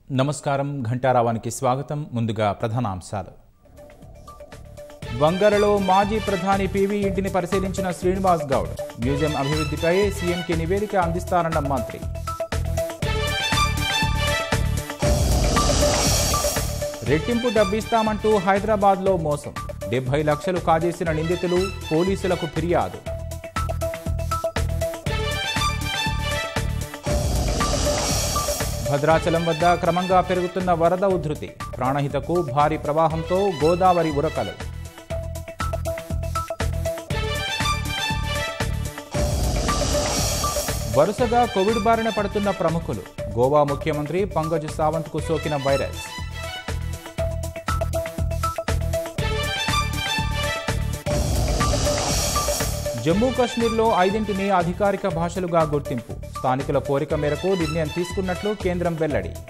నమస్కారం ఘంటారావానికి స్వాగతం ముందుగా ప్రధానాంశాలు వంగరలో మాజీ ప్రధాని పివి ఇంటిని పరిశీలించిన శ్రీనివాస్ గౌడ్ మ్యూజియం అభివృద్ధిపై సీఎంకి నివేదిక అందిస్తారన్న మంత్రి రెట్టింపు డబ్బిస్తామంటూ హైదరాబాద్లో మోసం డెబ్బై లక్షలు కాజేసిన నిందితులు పోలీసులకు ఫిర్యాదు భద్రాచలం వద్ద క్రమంగా పెరుగుతున్న వరద ఉధృతి ప్రాణహితకు భారీ ప్రవాహంతో గోదావరి ఉరకలు వరుసగా కోవిడ్ బారిన పడుతున్న ప్రముఖులు గోవా ముఖ్యమంత్రి పంకజ్ సావంత్కు సోకిన వైరస్ జమ్మూ కాశ్మీర్లో ఐదింటిని అధికారిక భాషలుగా గుర్తింపు స్థానికుల కోరిక మేరకు నిర్ణయం తీసుకున్నట్లు కేంద్రం వెల్లడి